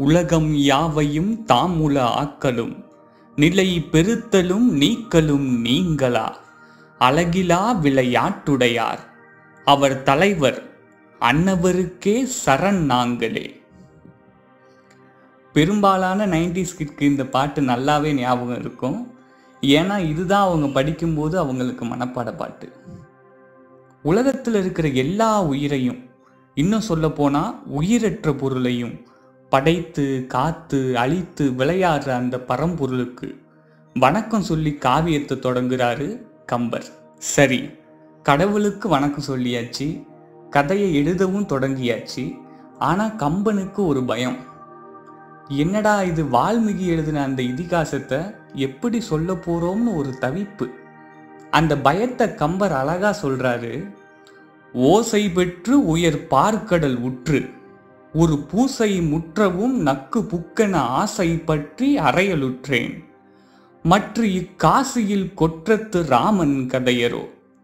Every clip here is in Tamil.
உலகம் யாவையும் தாமுல ஆக்கலும் நிலை பெருத்தலும் நீக்கலும் நீங்களா அழகிலா விளையாட்டுடையார் அவர் தலைவர் அன்னவருக்கே சரண் நாங்களே பெரும்பாலான நைன்டிஸ் கிட்க்கு இந்த பாட்டு நல்லாவே ஞாபகம் இருக்கும் ஏன்னா இதுதான் அவங்க படிக்கும்போது அவங்களுக்கு மனப்பாட பாட்டு உலகத்தில் இருக்கிற எல்லா உயிரையும் இன்னும் சொல்ல போனா உயிரற்ற பொருளையும் படைத்து காத்து அழித்து விளையாடுற அந்த பரம்பொருளுக்கு வணக்கம் சொல்லி காவியத்தை தொடங்குறாரு கம்பர் சரி கடவுளுக்கு வணக்கம் சொல்லியாச்சு கதையை எழுதவும் தொடங்கியாச்சு ஆனா கம்பனுக்கு ஒரு பயம் என்னடா இது வால்மீகி எழுதின அந்த இதிகாசத்தை எப்படி சொல்ல போறோம்னு ஒரு தவிப்பு அந்த பயத்தை கம்பர் அழகா சொல்றாரு ஓசை பெற்று உயர் பார்க்கடல் உற்று ஒரு பூசை முற்றவும் நக்கு புக்கென ஆசை பற்றி அறையலுற்றேன் மற்ற இக்காசியில் கொற்றத்து ராமன் கதையரோ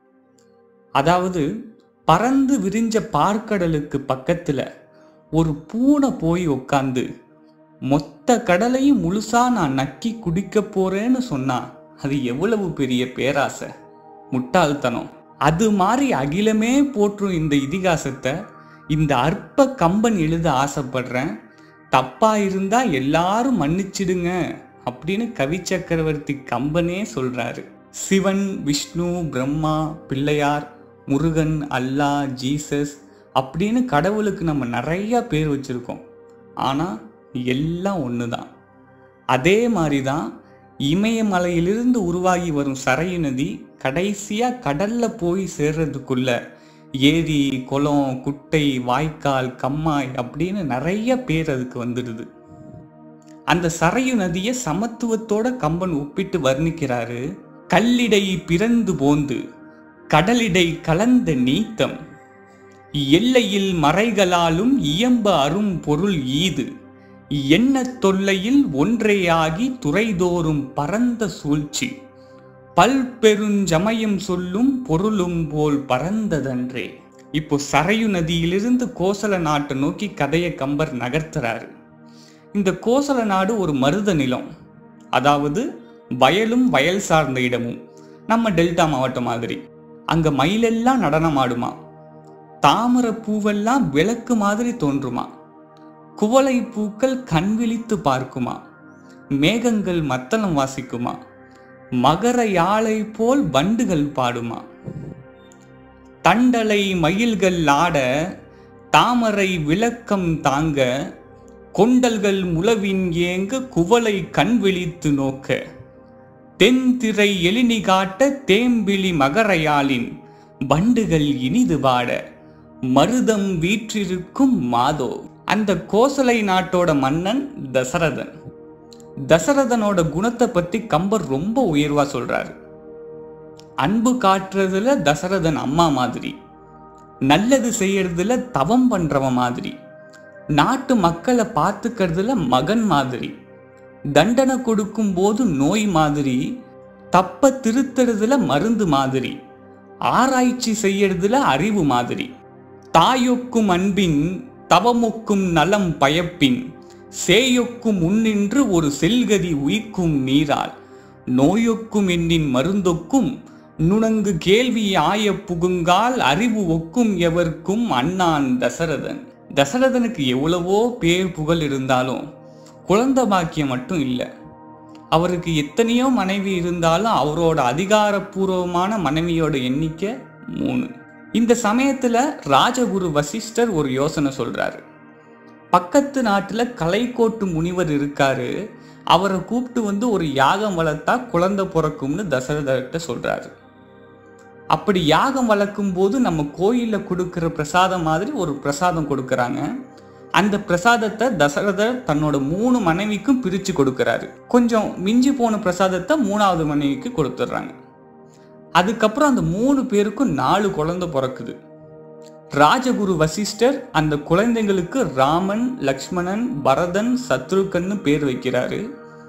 அதாவது பறந்து விரிஞ்ச பார்க்கடலுக்கு பக்கத்துல ஒரு பூனை போய் உட்காந்து மொத்த கடலையும் முழுசா நான் நக்கி குடிக்க போறேன்னு சொன்னா அது எவ்வளவு பெரிய பேராசை முட்டாள்தனம் அது மாதிரி அகிலமே போற்றும் இந்த இதிகாசத்தை இந்த அற்ப கம்பன் எழுத ஆசைப்படுறேன் தப்பா இருந்தா எல்லாரும் மன்னிச்சிடுங்க அப்படின்னு கவி சக்கரவர்த்தி கம்பனே சொல்றாரு சிவன் விஷ்ணு பிரம்மா பிள்ளையார் முருகன் அல்லாஹ் ஜீசஸ் அப்படின்னு கடவுளுக்கு நம்ம நிறைய பேர் வச்சிருக்கோம் ஆனா எல்லாம் ஒன்று தான் அதே மாதிரி தான் இமயமலையிலிருந்து உருவாகி வரும் சரையு நதி கடைசியா கடல்ல போய் சேர்றதுக்குள்ள ஏரி குளம் குட்டை வாய்க்கால் கம்மாய் அப்படின்னு நிறைய பேர் அதுக்கு வந்துடுது அந்த சரையு நதியை சமத்துவத்தோட கம்பன் ஒப்பிட்டு வர்ணிக்கிறாரு கல்லிடை பிறந்து போந்து கடலிடை கலந்த நீத்தம் எல்லையில் மறைகளாலும் இயம்ப அரும் பொருள் ஈது என்ன தொல்லையில் ஒன்றேயாகி துறைதோறும் பரந்த சூழ்ச்சி பல்பெருஞ்சமயம் சொல்லும் பொருளும் போல் பரந்ததன்றே இப்போ சரையு நதியிலிருந்து கோசல நாட்டை நோக்கி கதையை கம்பர் நகர்த்துறாரு இந்த கோசல நாடு ஒரு மருத நிலம் அதாவது வயலும் வயல் சார்ந்த இடமும் நம்ம டெல்டா மாவட்டம் மாதிரி அங்க மயிலெல்லாம் நடனம் ஆடுமா தாமரை பூவெல்லாம் விளக்கு மாதிரி தோன்றுமா குவளை பூக்கள் கண் விழித்து பார்க்குமா மேகங்கள் மத்தளம் வாசிக்குமா மகர யாழை போல் வண்டுகள் பாடுமா தண்டலை மயில்கள் ஆட தாமரை விளக்கம் தாங்க கொண்டல்கள் முழவின் ஏங்க குவளை கண் விழித்து நோக்க தென்திரை எழினி காட்ட தேம்பிலி மகரையாளின் வண்டுகள் இனிது பாட மருதம் வீற்றிருக்கும் மாதோ அந்த கோசலை நாட்டோட மன்னன் தசரதன் தசரதனோட குணத்தை பத்தி கம்பர் ரொம்ப உயர்வா சொல்றாரு அன்பு காட்டுறதுல தசரதன் அம்மா மாதிரி நல்லது செய்யறதுல தவம் பண்றவன் மாதிரி நாட்டு மக்களை பார்த்துக்கிறதுல மகன் மாதிரி தண்டனை கொடுக்கும் போது நோய் மாதிரி தப்ப திருத்துறதுல மருந்து மாதிரி ஆராய்ச்சி செய்யறதுல அறிவு மாதிரி தாயொக்கும் அன்பின் தவமொக்கும் நலம் பயப்பின் சேயொக்கும் முன்னின்று ஒரு செல்கதி உயிக்கும் நீரால் நோயொக்கும் எண்ணின் மருந்தொக்கும் நுணங்கு கேள்வி ஆய புகுங்கால் அறிவு ஒக்கும் எவர்க்கும் அண்ணான் தசரதன் தசரதனுக்கு எவ்வளவோ பேர் புகழ் இருந்தாலும் குழந்தை பாக்கியம் மட்டும் இல்லை அவருக்கு எத்தனையோ மனைவி இருந்தாலும் அவரோட அதிகாரப்பூர்வமான மனைவியோட எண்ணிக்கை மூணு இந்த சமயத்துல ராஜகுரு வசிஷ்டர் ஒரு யோசனை சொல்றாரு பக்கத்து நாட்டுல கலைக்கோட்டு முனிவர் இருக்காரு அவரை கூப்பிட்டு வந்து ஒரு யாகம் வளர்த்தா குழந்தை பிறக்கும்னு தசரதர்கிட்ட சொல்றாரு அப்படி யாகம் வளர்க்கும் போது நம்ம கோயில்ல கொடுக்கிற பிரசாதம் மாதிரி ஒரு பிரசாதம் கொடுக்கறாங்க அந்த பிரசாதத்தை தசரதர் தன்னோட மூணு மனைவிக்கும் பிரிச்சு கொடுக்கறாரு கொஞ்சம் மிஞ்சி போன பிரசாதத்தை மூணாவது மனைவிக்கு கொடுத்துட்றாங்க அதுக்கப்புறம் அந்த மூணு பேருக்கும் நாலு குழந்தை பிறக்குது ராஜகுரு வசிஷ்டர் அந்த குழந்தைங்களுக்கு ராமன் லக்ஷ்மணன் பரதன் சத்ருகன்னு பேர் வைக்கிறாரு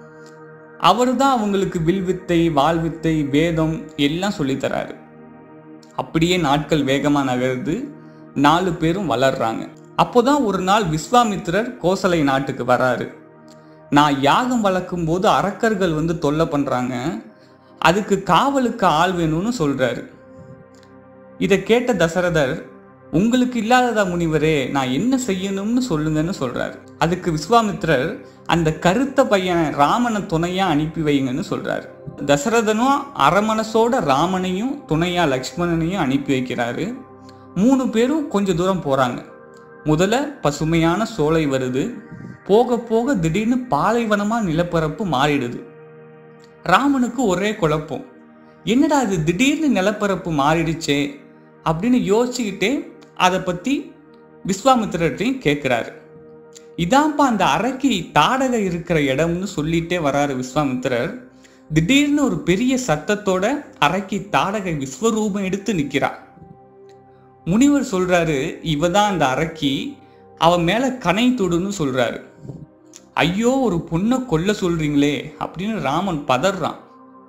அவர் தான் அவங்களுக்கு வில்வித்தை வாழ்வித்தை வேதம் எல்லாம் சொல்லித்தராரு அப்படியே நாட்கள் வேகமாக நகருது நாலு பேரும் வளர்றாங்க அப்போதான் ஒரு நாள் விஸ்வாமித்திரர் கோசலை நாட்டுக்கு வராரு நான் யாகம் வளர்க்கும் போது அரக்கர்கள் வந்து தொல்லை பண்றாங்க அதுக்கு காவலுக்கு ஆள் வேணும்னு சொல்றாரு இதை கேட்ட தசரதர் உங்களுக்கு இல்லாததா முனிவரே நான் என்ன செய்யணும்னு சொல்லுங்கன்னு சொல்றாரு அதுக்கு விஸ்வாமித்திரர் அந்த கருத்த பையனை ராமனை துணையா அனுப்பி வைங்கன்னு சொல்றாரு தசரதனும் அரமனசோட ராமனையும் துணையா லக்ஷ்மணனையும் அனுப்பி வைக்கிறாரு மூணு பேரும் கொஞ்ச தூரம் போறாங்க முதல்ல பசுமையான சோலை வருது போக போக திடீர்னு பாலைவனமா நிலப்பரப்பு மாறிடுது ராமனுக்கு ஒரே குழப்பம் என்னடா இது திடீர்னு நிலப்பரப்பு மாறிடுச்சே அப்படின்னு யோசிச்சுக்கிட்டே அதை பத்தி விஸ்வாமித்திரர்கிட்டையும் கேட்குறாரு இதான்ப்பா அந்த அறைக்கு தாடக இருக்கிற இடம்னு சொல்லிட்டே வராரு விஸ்வாமித்திரர் திடீர்னு ஒரு பெரிய சத்தத்தோட அறைக்கு தாடகை விஸ்வரூபம் எடுத்து நிக்கிறா முனிவர் சொல்றாரு இவ தான் அந்த அரக்கி அவ மேல கனை தொடுன்னு சொல்றாரு ஐயோ ஒரு பொண்ணை கொல்ல சொல்றீங்களே அப்படின்னு ராமன் பதறான்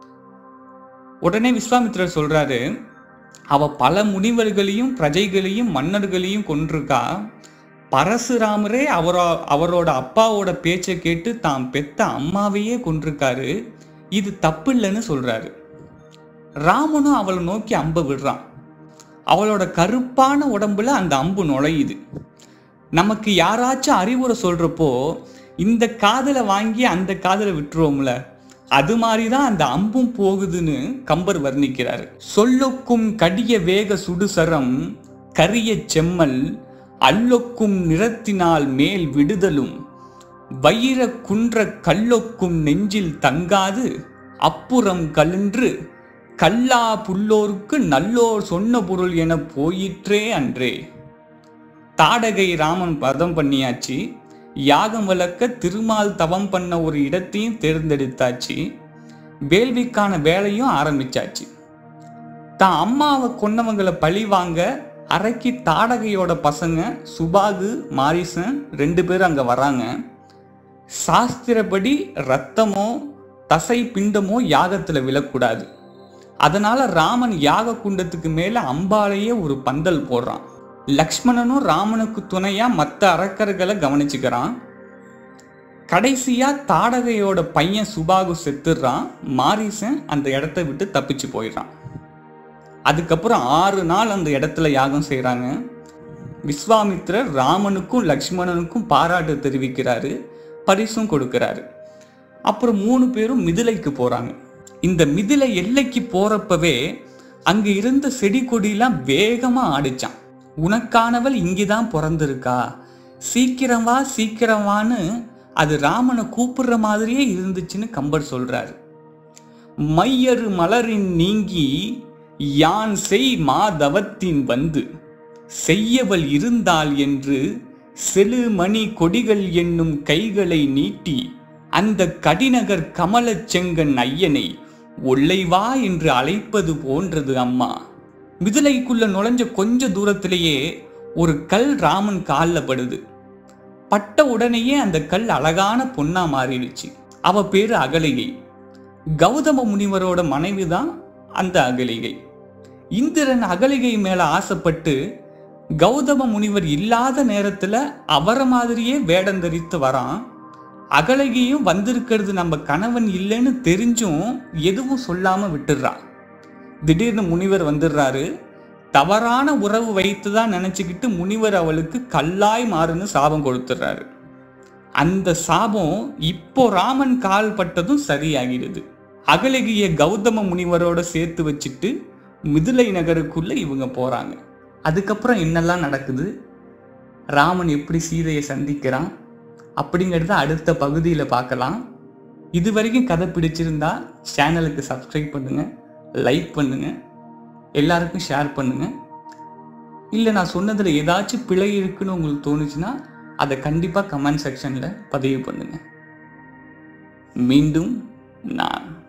உடனே விஸ்வாமித்திரர் சொல்றாரு அவ பல முனிவர்களையும் பிரஜைகளையும் மன்னர்களையும் கொன்றிருக்கா பரசுராமரே அவரோ அவரோட அப்பாவோட பேச்சை கேட்டு தாம் பெத்த அம்மாவையே கொன்றிருக்காரு இது தப்பு இல்லைன்னு சொல்றாரு ராமனும் அவளை நோக்கி அம்பை விடுறான் அவளோட கருப்பான உடம்புல அந்த அம்பு நுழையுது நமக்கு யாராச்சும் அறிவுரை சொல்றப்போ இந்த காதலை வாங்கி அந்த காதலை விட்டுருவோம்ல அது மாதிரி தான் அந்த அம்பும் போகுதுன்னு கம்பர் வர்ணிக்கிறாரு சொல்லொக்கும் கடிய வேக சுடுசரம் கரிய செம்மல் அல்லொக்கும் நிறத்தினால் மேல் விடுதலும் வைர குன்ற கல்லொக்கும் நெஞ்சில் தங்காது அப்புறம் கலன்று கல்லா புல்லோருக்கு நல்லோர் சொன்ன பொருள் என போயிற்றே அன்றே தாடகை ராமன் பதம் பண்ணியாச்சு யாகம் வளர்க்க திருமால் தவம் பண்ண ஒரு இடத்தையும் தேர்ந்தெடுத்தாச்சு வேள்விக்கான வேலையும் ஆரம்பிச்சாச்சு தான் அம்மாவை கொன்னவங்களை பழி வாங்க அரைக்கி தாடகையோட பசங்க சுபாகு மாரிசன் ரெண்டு பேரும் அங்க வராங்க சாஸ்திரப்படி ரத்தமோ தசை பிண்டமோ யாகத்துல விழக்கூடாது அதனால ராமன் யாக குண்டத்துக்கு மேல அம்பாலேயே ஒரு பந்தல் போடுறான் லக்ஷ்மணனும் ராமனுக்கு துணையா மற்ற அரக்கர்களை கவனிச்சுக்கிறான் கடைசியா தாடகையோட பையன் சுபாகு செத்துடுறான் மாரிசன் அந்த இடத்த விட்டு தப்பிச்சு போயிடுறான் அதுக்கப்புறம் ஆறு நாள் அந்த இடத்துல யாகம் செய்றாங்க விஸ்வாமித்திரர் ராமனுக்கும் லக்ஷ்மணனுக்கும் பாராட்டு தெரிவிக்கிறாரு பரிசும் கொடுக்கிறாரு அப்புறம் மூணு பேரும் மிதிலைக்கு போறாங்க இந்த மிதிலை எல்லைக்கு போறப்பவே அங்க இருந்த செடி கொடியெல்லாம் வேகமா ஆடிச்சான் உனக்கானவள் இங்கேதான் பிறந்திருக்கா சீக்கிரம் வா சீக்கிரம் வான்னு அது ராமனை கூப்பிடுற மாதிரியே இருந்துச்சுன்னு கம்பர் சொல்றாரு மையறு மலரின் நீங்கி யான் செய் மாதவத்தின் வந்து செய்யவள் இருந்தாள் என்று செழுமணி கொடிகள் என்னும் கைகளை நீட்டி அந்த கடிநகர் கமலச் செங்கன் ஐயனை ஒல்லைவா என்று அழைப்பது போன்றது அம்மா மிதிலைக்குள்ள நுழைஞ்ச கொஞ்ச தூரத்திலேயே ஒரு கல் ராமன் காலில் படுது பட்ட உடனேயே அந்த கல் அழகான பொண்ணா மாறிடுச்சு அவ பேரு அகலிகை கௌதம முனிவரோட மனைவி தான் அந்த அகலிகை இந்திரன் அகலிகை மேல ஆசைப்பட்டு கௌதம முனிவர் இல்லாத நேரத்துல அவரை மாதிரியே வேடம் தரித்து வரான் அகலகியும் வந்திருக்கிறது நம்ம கணவன் இல்லைன்னு தெரிஞ்சும் எதுவும் சொல்லாம விட்டுடுறான் திடீர்னு முனிவர் வந்துடுறாரு தவறான உறவு வைத்து தான் நினைச்சுக்கிட்டு முனிவர் அவளுக்கு கல்லாய் மாறுன்னு சாபம் கொடுத்துடுறாரு அந்த சாபம் இப்போ ராமன் கால் பட்டதும் சரியாகிடுது அகலகிய கௌதம முனிவரோட சேர்த்து வச்சுட்டு மிதிலை நகருக்குள்ள இவங்க போறாங்க அதுக்கப்புறம் என்னெல்லாம் நடக்குது ராமன் எப்படி சீதையை சந்திக்கிறான் அப்படிங்கிறத அடுத்த பகுதியில் பார்க்கலாம் இது வரைக்கும் கதை பிடிச்சிருந்தா சேனலுக்கு சப்ஸ்கிரைப் பண்ணுங்க லைக் பண்ணுங்க எல்லாருக்கும் ஷேர் பண்ணுங்க இல்லை நான் சொன்னதில் ஏதாச்சும் பிழை இருக்குன்னு உங்களுக்கு தோணுச்சுன்னா அதை கண்டிப்பாக கமெண்ட் செக்ஷனில் பதிவு பண்ணுங்க மீண்டும் நான்